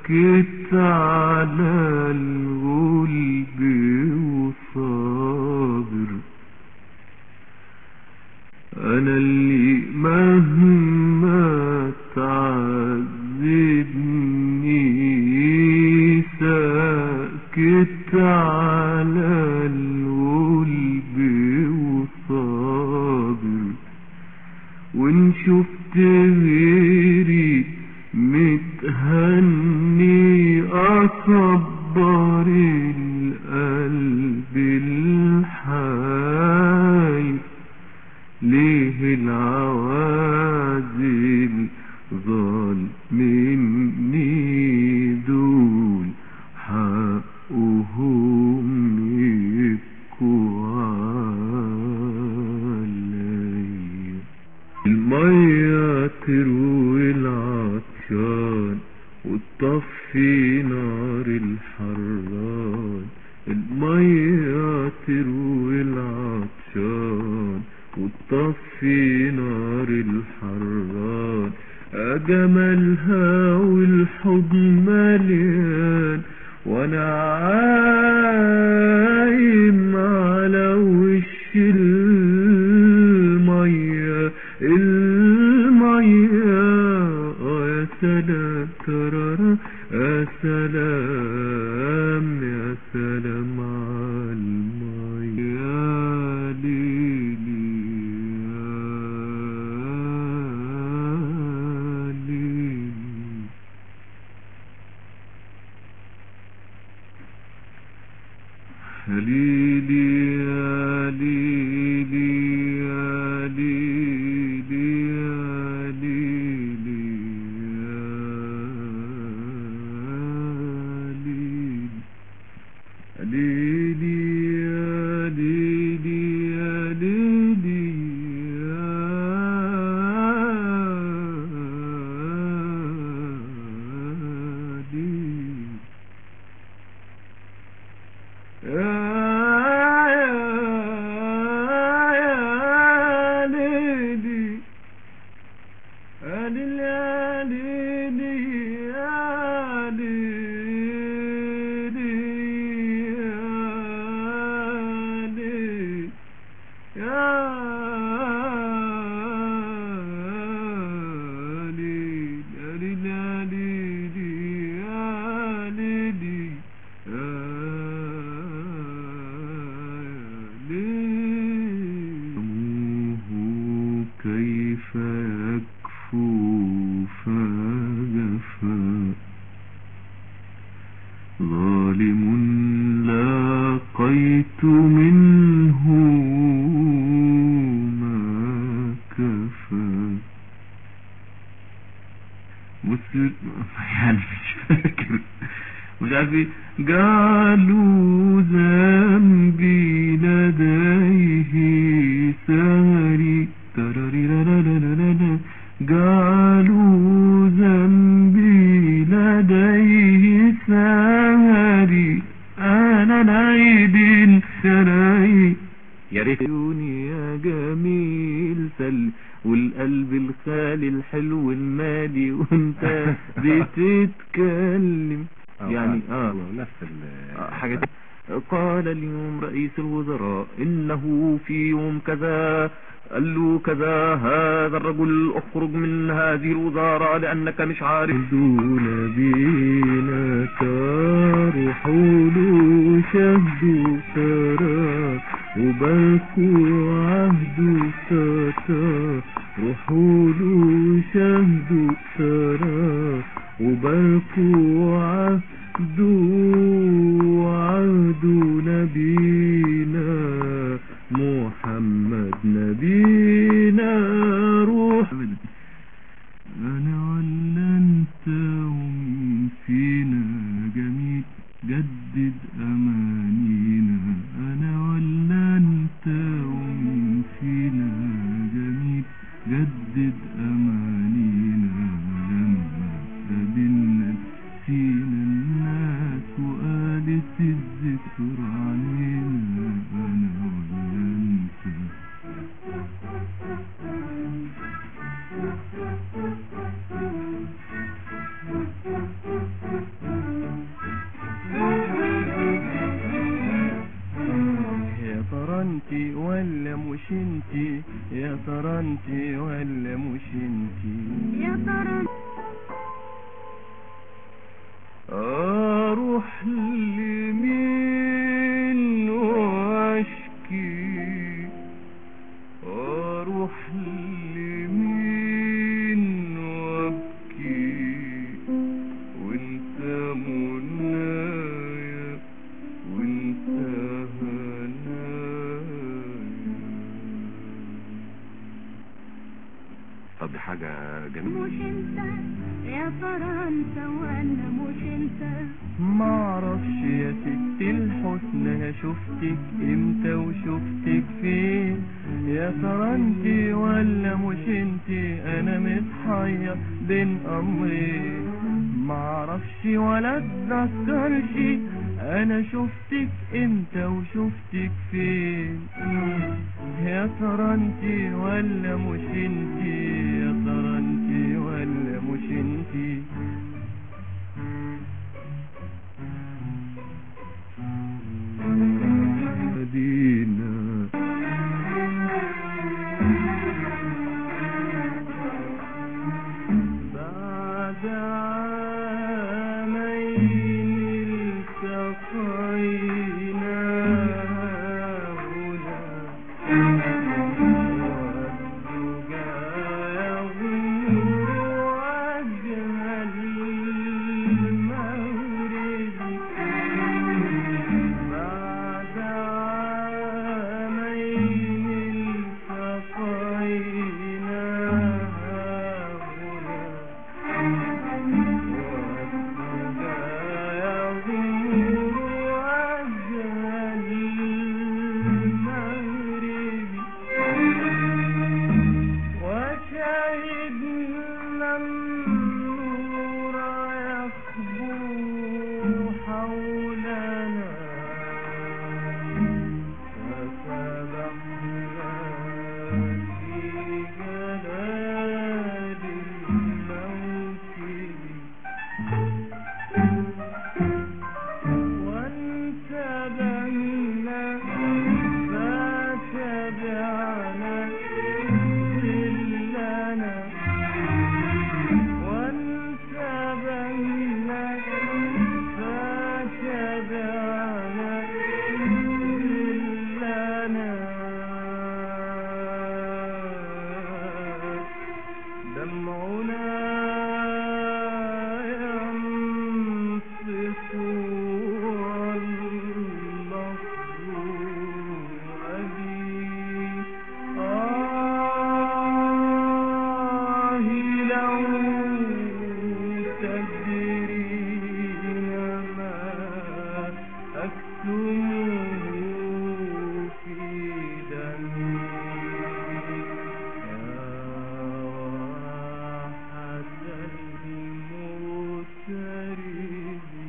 ساكت على الغلب وصابر انا اللي مهما تعذبني ساكت على الغلب وصابر وان شفت غيري متهني اصبر القلب الحي ليه العوازل ظالمني دول حقهم يبكوا عليا المية تروي العطشان وتطفي نار الحران المية تروي العطشان وتطفي نار الحران أجملها والحضن مليان وانا عايم على وش المية المية آه يا سلام ترارا يا سلام يا سلام على المية يا ليلي يا ليلي ليلي يا ليلي يا ليلي يا ليلي يا ليلي ليلي يا ليلي يا ليلي يا ليلي يا ليلي يا ليلي يا ليلي يا ليلي يا ليلي يا ليلي يا ليلي يا ليلي كيف يكفو فجفا ظالم لاقيت منه ما كفى مسلم يعني مش فاكر مش عارف ايه قالوا ذنبي لديه سهري تراريرارارارارا. قالوا ذنبي لديه سهري انا نعيد الشراي يا ريت عيوني يا جميل سل والقلب الخالي الحلو المالي وانت بتتكلم يعني اه نفس ال آه، حاجة قال اليوم رئيس الوزراء إنه في يوم كذا قال له كذا هذا الرجل اخرج من هذه الوزارة لأنك مش عارف دون بينا روحوا له شهدوا ترى وباركوا عهدوا تتا روحوا له شهدوا ترى وباركوا عهدوا عهدوا نبينا محمد نبينا روح انا ولا انت ومين فينا جميل جدد امانينا انا ولا انت ومين فينا جميل جدد امانينا لما قابلنا فينا الناس وقالت الذكر علينا انا ولا انت ترى انت ولا مش انت يا ترى اروح لمين واشكي اروح لمين وابكي وانت منايا وانت هنايا طب دي حاجة جميلة مش انت يا ترى انت ولا مش انت معرفش يا ست الحسن انا شفتك امتى وشفتك فين يا ترى انت ولا مش انت انا متحير بين امرين معرفش ولا اتذكرش انا شفتك امتى وشفتك فين يا ترى انت ولا مش انت يا ترى انت ولا مش انت مدينة بعد عامين التقينا هنا والدجى يغمر وجه المغرب بعد عامين التقينا هنا والدجى يغمر وجه المغرب وشهدنا النور يخبو حولنا فسبحنا في جلال الموكب وانتبهنا فتبعنا ظلنا وانتبهنا فتبعنا ظلنا دمعنا ينصف واللفظ أبي آه لو تجد